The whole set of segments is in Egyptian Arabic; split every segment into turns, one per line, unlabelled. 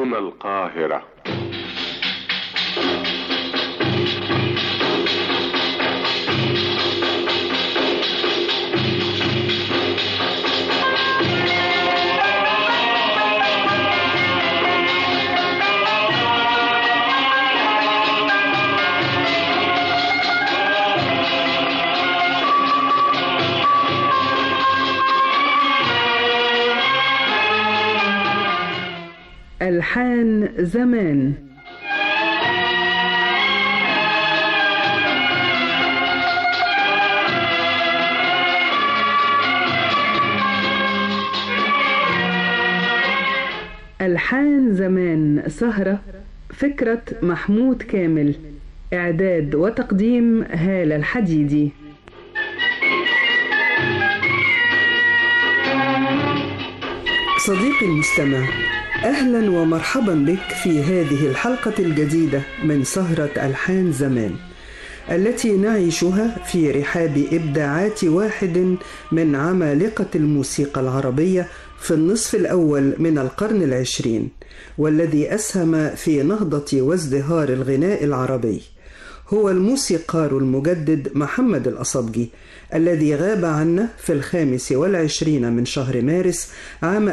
هنا القاهرة
ألحان زمان ألحان زمان سهرة فكرة محمود كامل إعداد وتقديم هالة الحديدي
صديقي المستمع اهلا ومرحبا بك في هذه الحلقه الجديده من سهره الحان زمان التي نعيشها في رحاب ابداعات واحد من عمالقه الموسيقى العربيه في النصف الاول من القرن العشرين والذي اسهم في نهضه وازدهار الغناء العربي هو الموسيقار المجدد محمد الأصبجي الذي غاب عنا في الخامس والعشرين من شهر مارس عام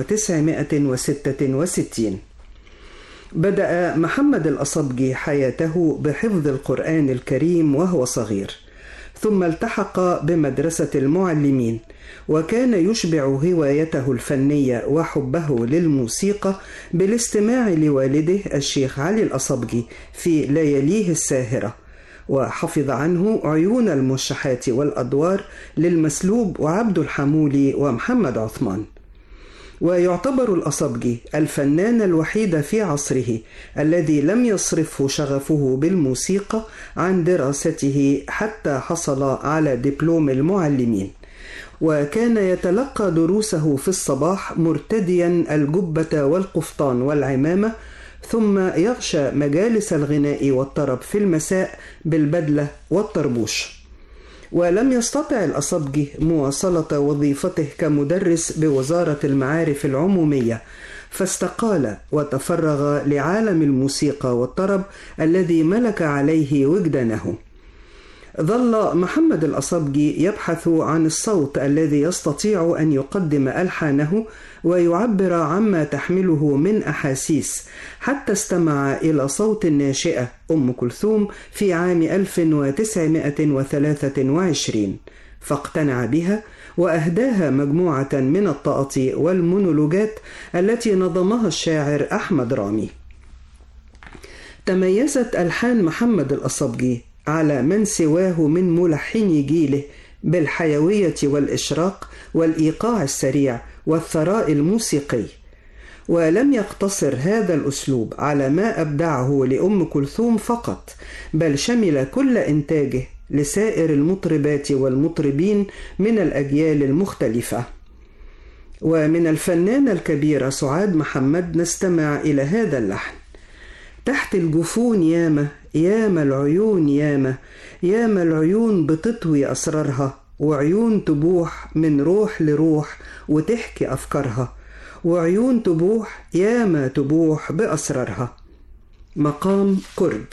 1966 بدأ محمد الأصبجي حياته بحفظ القرآن الكريم وهو صغير ثم التحق بمدرسة المعلمين وكان يشبع هوايته الفنية وحبه للموسيقى بالاستماع لوالده الشيخ علي الأصبجي في لياليه الساهرة وحفظ عنه عيون الموشحات والأدوار للمسلوب وعبد الحمولي ومحمد عثمان ويعتبر الأصبجي الفنان الوحيد في عصره الذي لم يصرفه شغفه بالموسيقى عن دراسته حتى حصل على دبلوم المعلمين وكان يتلقى دروسه في الصباح مرتديا الجبة والقفطان والعمامة ثم يغشى مجالس الغناء والطرب في المساء بالبدلة والطربوش ولم يستطع الأصبجي مواصلة وظيفته كمدرس بوزارة المعارف العمومية فاستقال وتفرغ لعالم الموسيقى والطرب الذي ملك عليه وجدانه ظل محمد الأصبجي يبحث عن الصوت الذي يستطيع أن يقدم ألحانه ويعبر عما تحمله من أحاسيس حتى استمع إلى صوت الناشئة أم كلثوم في عام 1923 فاقتنع بها وأهداها مجموعة من التقاطيع والمونولوجات التي نظمها الشاعر أحمد رامي تميزت ألحان محمد الأصبجي على من سواه من ملحني جيله بالحيويه والاشراق والايقاع السريع والثراء الموسيقي ولم يقتصر هذا الاسلوب على ما ابدعه لام كلثوم فقط بل شمل كل انتاجه لسائر المطربات والمطربين من الاجيال المختلفه ومن الفنانه الكبيره سعاد محمد نستمع الى هذا اللحن تحت الجفون ياما ياما العيون ياما ياما العيون بتطوي أسرارها وعيون تبوح من روح لروح وتحكي أفكارها وعيون تبوح ياما تبوح بأسرارها مقام كرد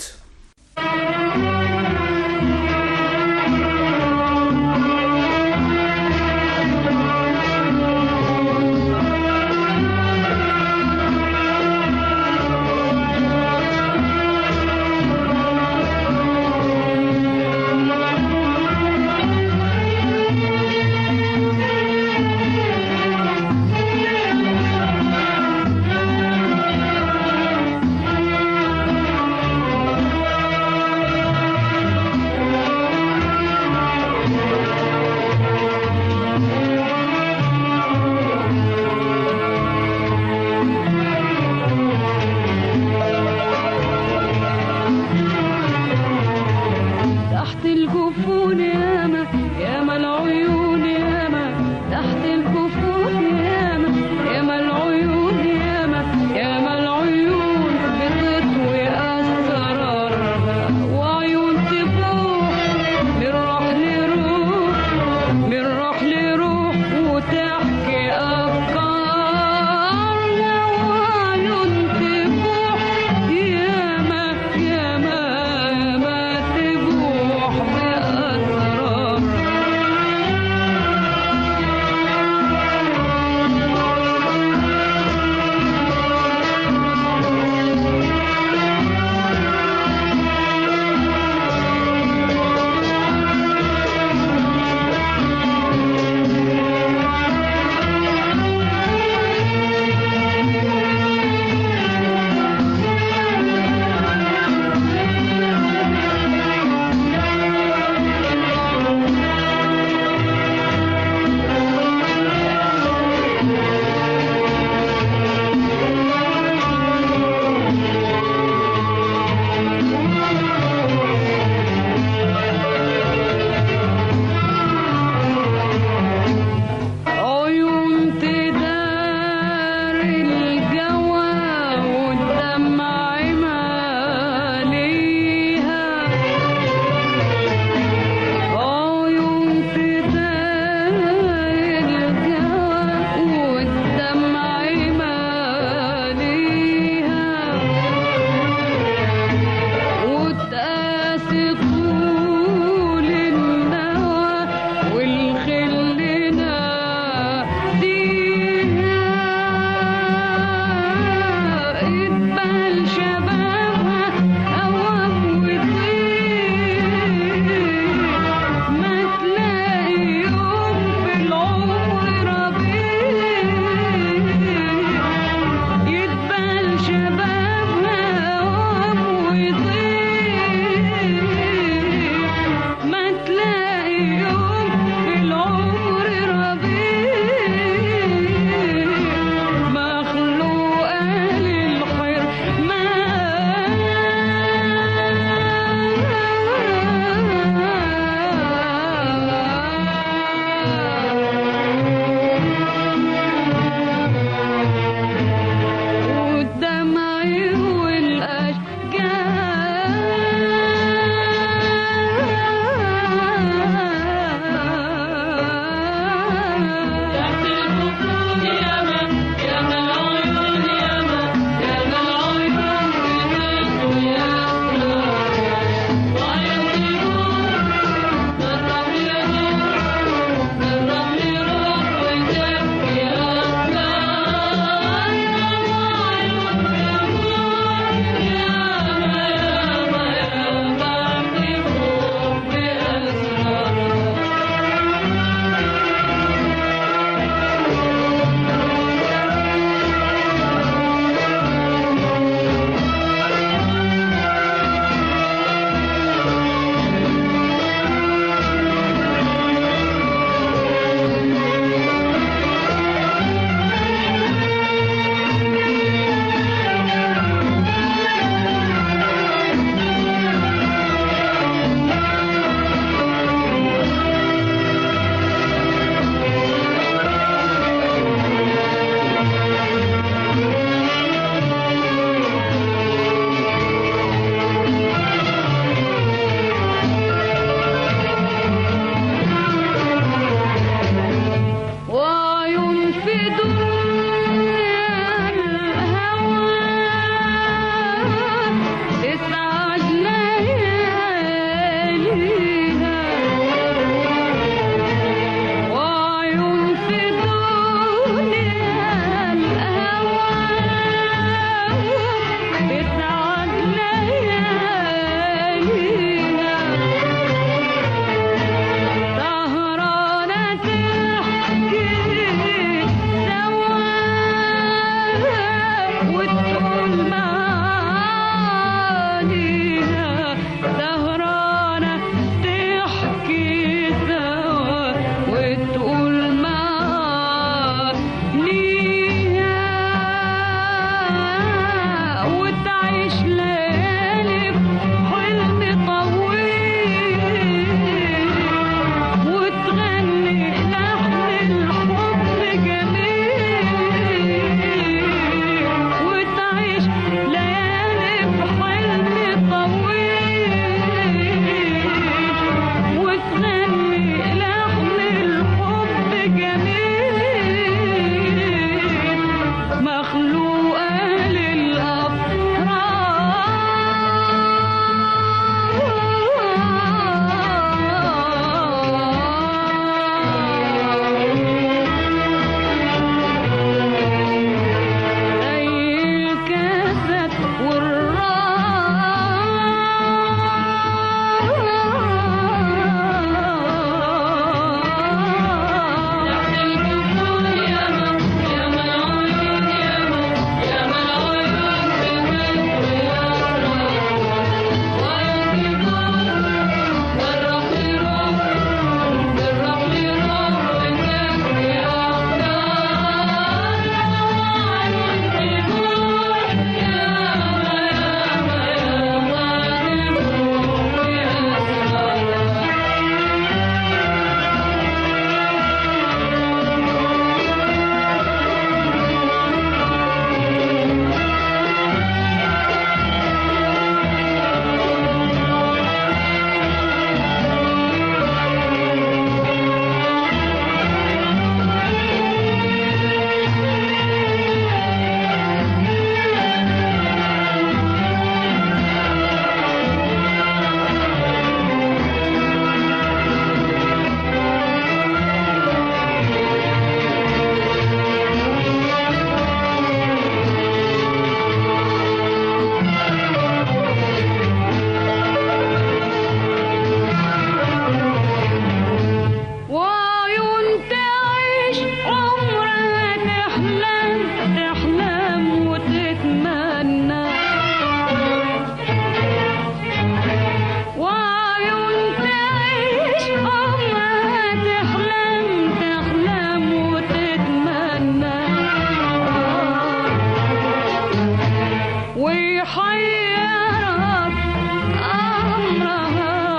ويحيرك أمرها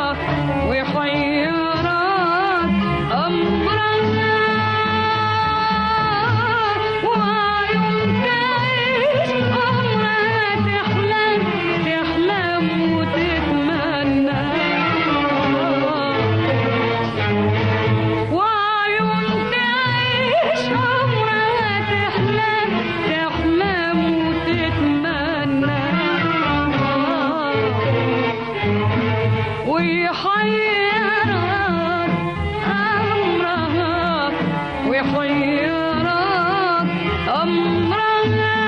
ويحيرك أمرها وعيون تعيش أمرها تحلم تحلم وتتمنى وعيون تعيش عمرها تحلم تحلم وتتمنى ويحيرك أمرها ويحيرك أمرها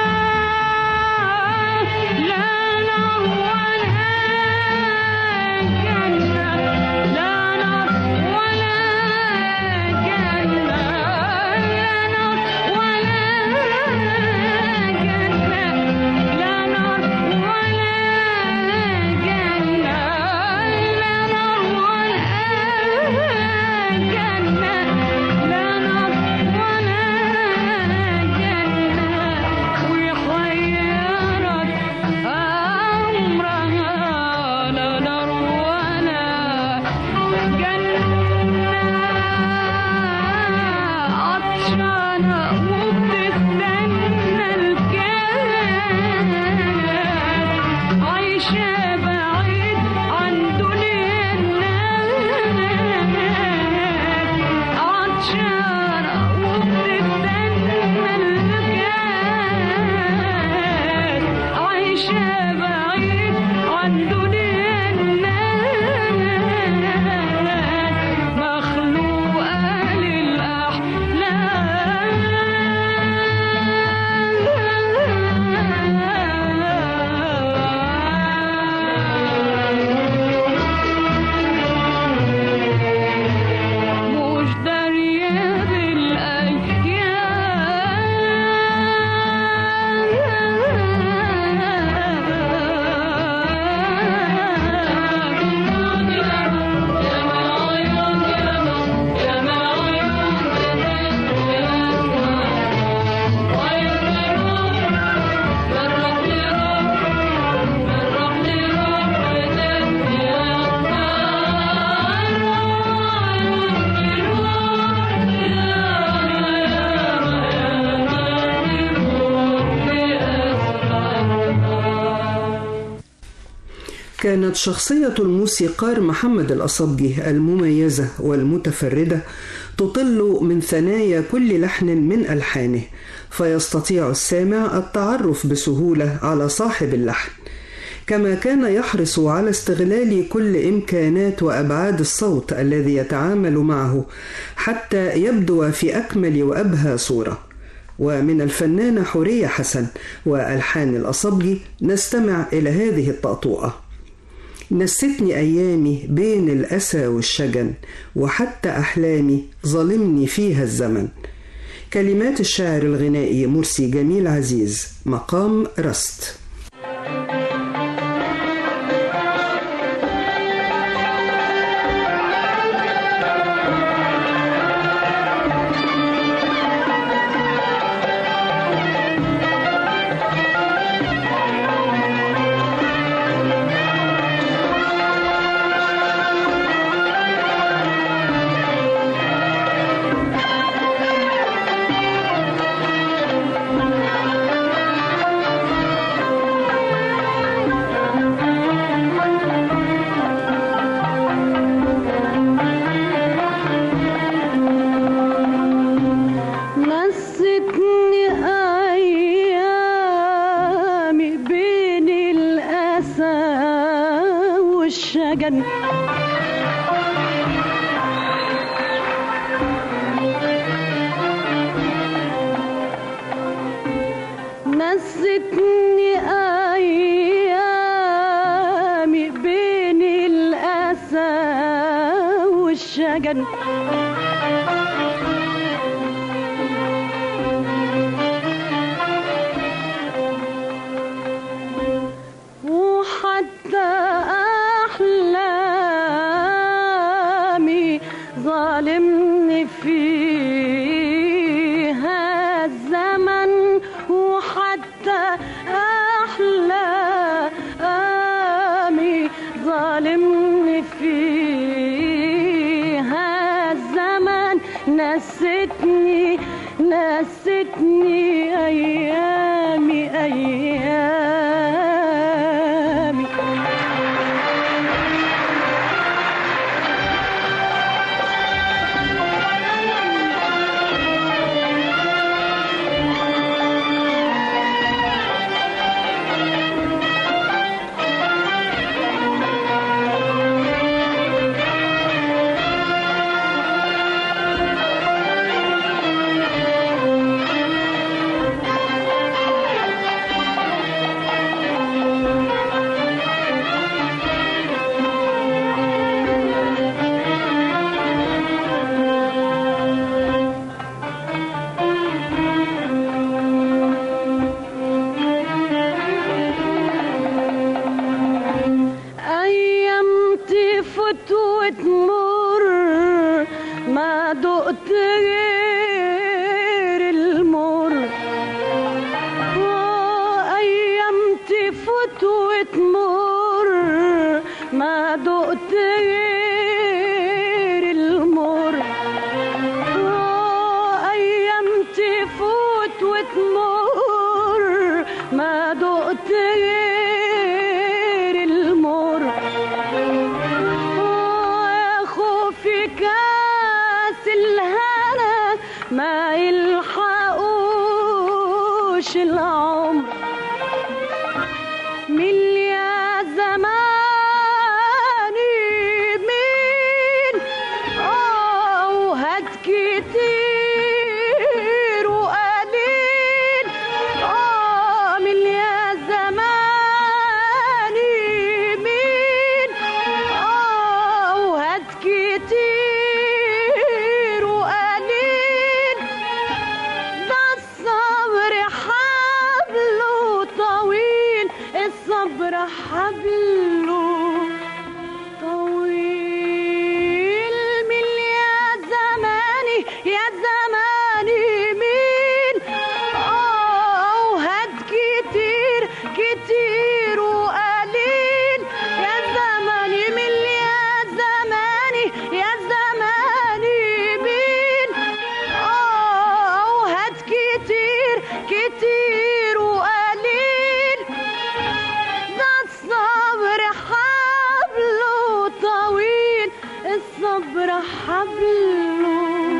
لا نار ولا جنة لا نار ولا جنة لا نار ولا جنة لا نار ولا جنة لا نار ولا جنة لا نار ولا جنة ويحيرك أمرها لا نار ولا جنة عطشانة وبتستنى الكاس عايشة بعيد عن دنيا الناس عطشانة وبتستنى الكاس عايشة بعيد عن دنيا الناس مخلوقة للأحلام مش دارية
كانت شخصية الموسيقار محمد الأصبجي المميزة والمتفردة تطل من ثنايا كل لحن من ألحانه فيستطيع السامع التعرف بسهولة على صاحب اللحن كما كان يحرص على استغلال كل إمكانات وأبعاد الصوت الذي يتعامل معه حتى يبدو في أكمل وأبهى صورة ومن الفنانة حورية حسن وألحان الأصبجي نستمع إلى هذه الطأطوئة نستني أيامي بين الأسى والشجن وحتى أحلامي ظلمني فيها الزمن كلمات الشاعر الغنائي مرسي جميل عزيز مقام رست
نستني أيامي بين الأسى والشجن نستني أيامي بين الأسى والشجن وحتى أحلامي ظالمني فيها الزمن وحتى أحلامي نستني أيامي أيامي أيام تفوت وتمر ما دقت غير المر آه، أيام تفوت وتمر ما دقت غير المر آه، أيام تفوت وتمر ما دقت غير المر آه، خوفي كاس الهنا ما يلحقوش العمر من يا زماني مين اه وهات كتير وقليل اه من يا زماني مين اه وهات كتير وقليل ده الصبر حبله طويل الصبر حبله طويل من يا زماني يا زماني مين اه وهات كتير كتير وقليل يا زماني من يا زماني يا زماني مين اه وهات كتير كتير وقليل ده الصبر حبله طويل الصبر حبله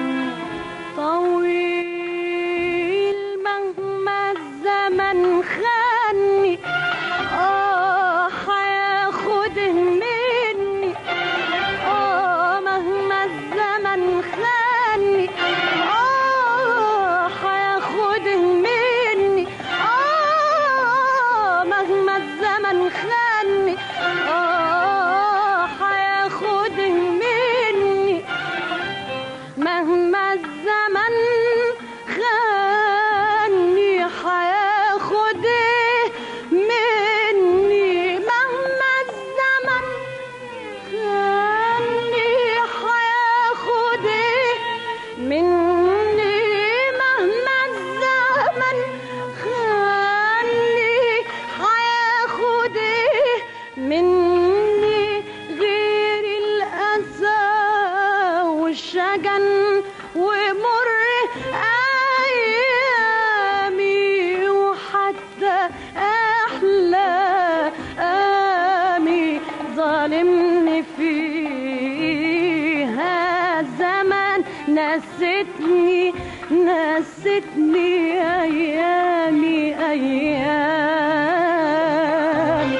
طويل مهما الزمن خاني اه هياخد مني اه مهما الزمن خاني اه هياخد مني اه مهما الزمن خاني اه هياخد مني مهما الزمن خاني هياخد مني مهما الزمن خاني هياخد مني مهما الزمن خاني هياخد مني غير الأذى والشجن ومر أيامي وحتى أحلى آمي ظالمني فيها زمان نستني نستني أيامي أيامي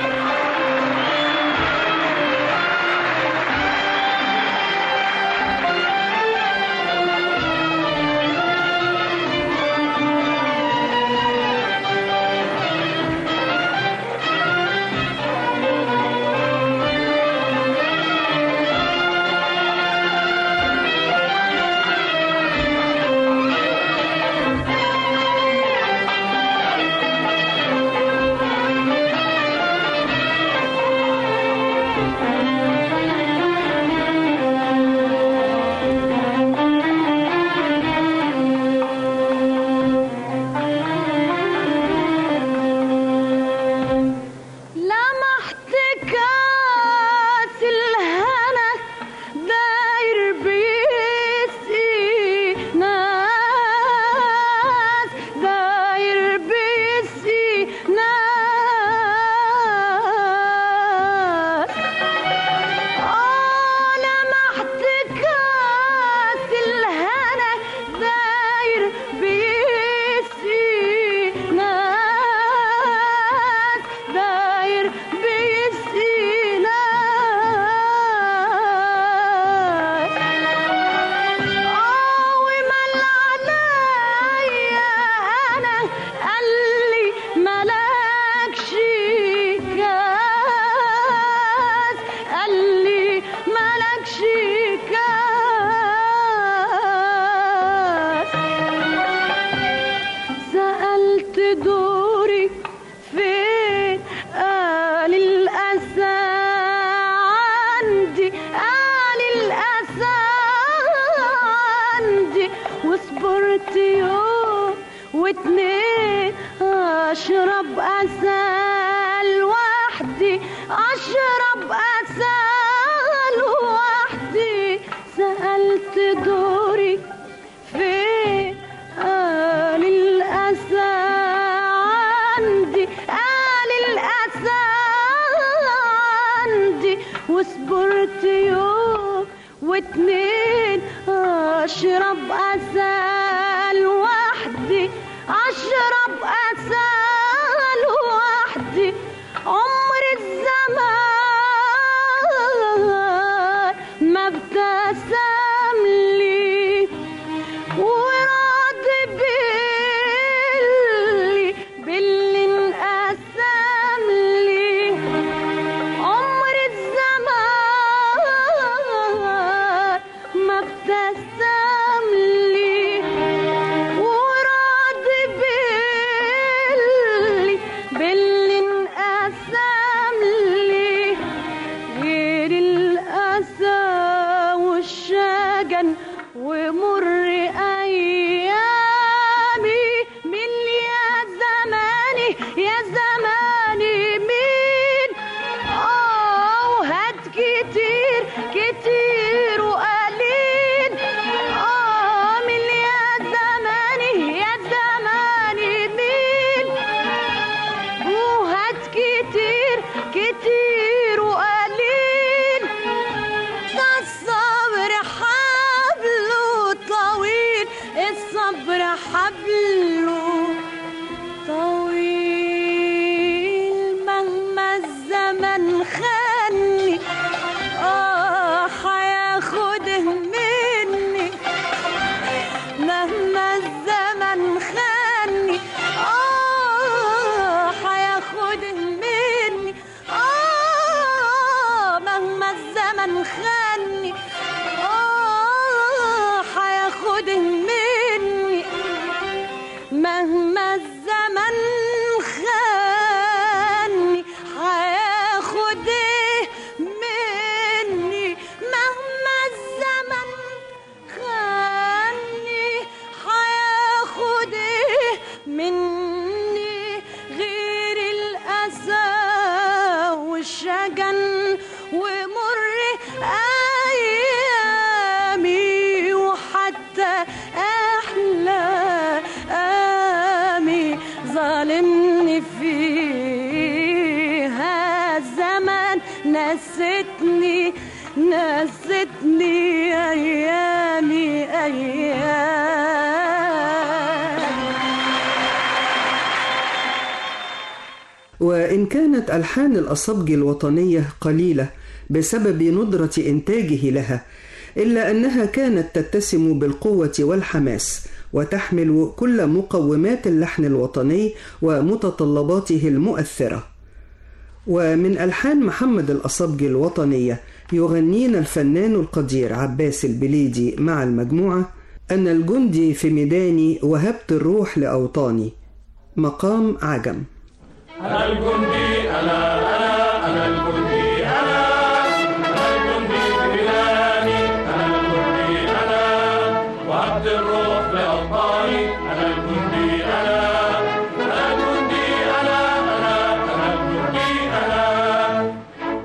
وصبرت يوم واتنين اشرب اسال وحدي اشرب اسال وحدي سألت دوري فين قال الأسى عندي قال الأسى عندي وصبرت يوم واتنين اشرب أسال وحدي اشرب أسال وحدي عمر الزمان ما ابتسم لي وراد باللي باللي انقسم لي عمر الزمان ما ابتسم لي وراد باللي باللي انقسم لي غير الأسى والشجن ومر أيامي من يا زماني يا زماني مين آه وهات كتير كتير وقليل آه من يا زماني يا زماني مين وهات كتير كتير وقليل ده الصبر حبله طويل الصبر حبله طويل مهما الزمن خاني اه هياخده مني مهما الزمن خاني اه هياخده مني اه مهما الزمن خاني اه هياخده مني مهما الزمن خاني هياخد إيه مني مهما الزمن خاني هياخد إيه مني غير الأسى والشجن ومر أيامي وحتى أحلى آمي ظالمني فيها الزمن نستني نستني أيامي أيام
وإن كانت ألحان الأصبج الوطنية قليلة بسبب ندرة إنتاجه لها إلا أنها كانت تتسم بالقوة والحماس وتحمل كل مقومات اللحن الوطني ومتطلباته المؤثرة ومن ألحان محمد الأصبج الوطنية يغنينا الفنان القدير عباس البليدي مع المجموعة أنا الجندي في ميداني وهبت الروح لأوطاني مقام عجم
أنا الجندي أنا أنا أنا الجندي أنا أنا الجندي في بلادي أنا الجندي أنا وعبد الروح لأوطاني أنا الجندي أنا أنا الجندي أنا أنا أنا الجندي أنا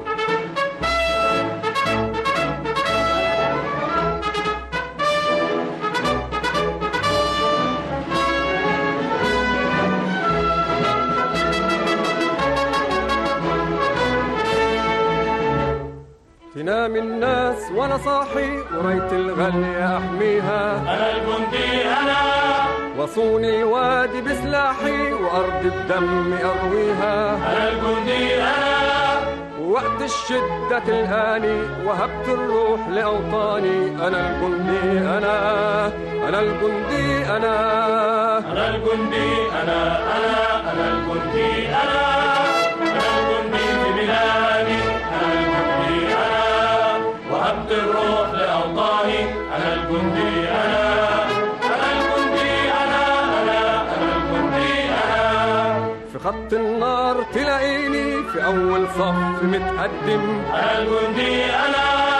تنام الناس وانا صاحي وراية الغالية احميها
أنا الجندي أنا
وصون الوادي بسلاحي وارض بدمي ارويها
أنا الجندي أنا
وقت الشدة تلهاني وهبت الروح لأوطاني أنا الجندي أنا أنا الجندي أنا
أنا الجندي أنا أنا أنا الجندي أنا أنا الجندي في بلادي أنا الجندي أنا وهبت الروح لأوطاني أنا الجندي أنا أنا الجندي أنا أنا أنا الجندي أنا
في خط النار تلاقيني في أول صف متقدم
أنا الجندي أنا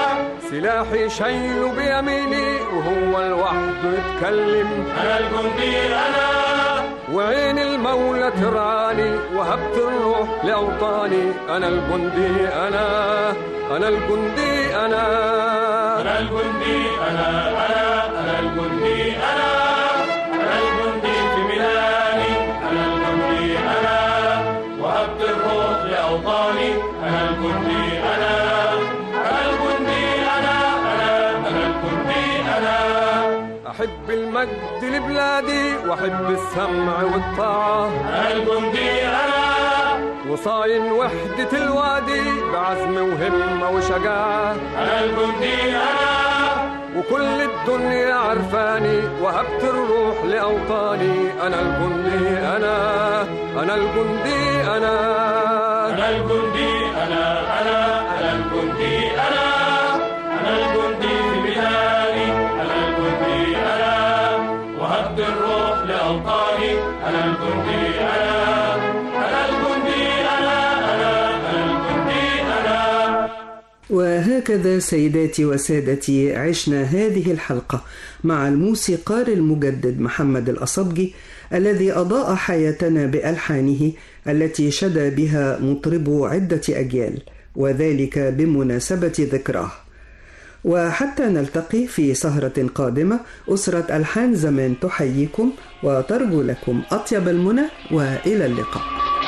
سلاحي شايله بيميني وهو لوحده يتكلم
أنا الجندي أنا
وعين المولى ترعاني وهبت الروح لأوطاني أنا الجندي أنا أنا الجندي أنا
أنا الجندي أنا أنا أنا الجندي أنا أنا الجندي في ميلاني أنا الجندي أنا وهبت الروح لأوطاني أنا الجندي أنا أنا الجندي أنا أنا أنا الجندي أنا
أحب المجد لبلادي وأحب السمع والطاعة
أنا الجندي أنا
وصاين وحدة الوادي بعزم وهمة وشجاعة
أنا الجندي أنا
وكل الدنيا عرفاني وهبت الروح لأوطاني أنا الجندي أنا أنا الجندي أنا
أنا الجندي أنا أنا أنا الجندي أنا أنا الجندي في ميداني أنا الجندي أنا وهبت الروح لأوطاني أنا الجندي أنا أنا الجندي أنا أنا أنا الجندي أنا
وهكذا سيداتي وسادتي عشنا هذه الحلقة مع الموسيقار المجدد محمد الأصبجي الذي أضاء حياتنا بألحانه التي شدى بها مطربو عدة أجيال وذلك بمناسبة ذكراه وحتى نلتقي في سهرة قادمة أسرة ألحان زمان تحييكم وترجو لكم أطيب المنى وإلى اللقاء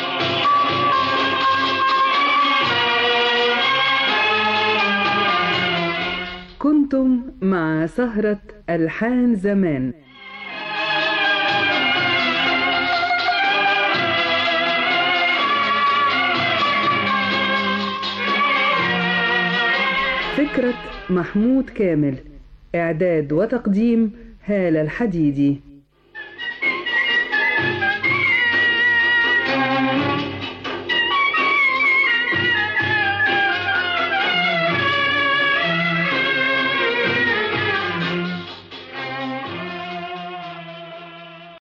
كنتم مع سهرة ألحان زمان فكرة محمود كامل إعداد وتقديم هالة الحديدي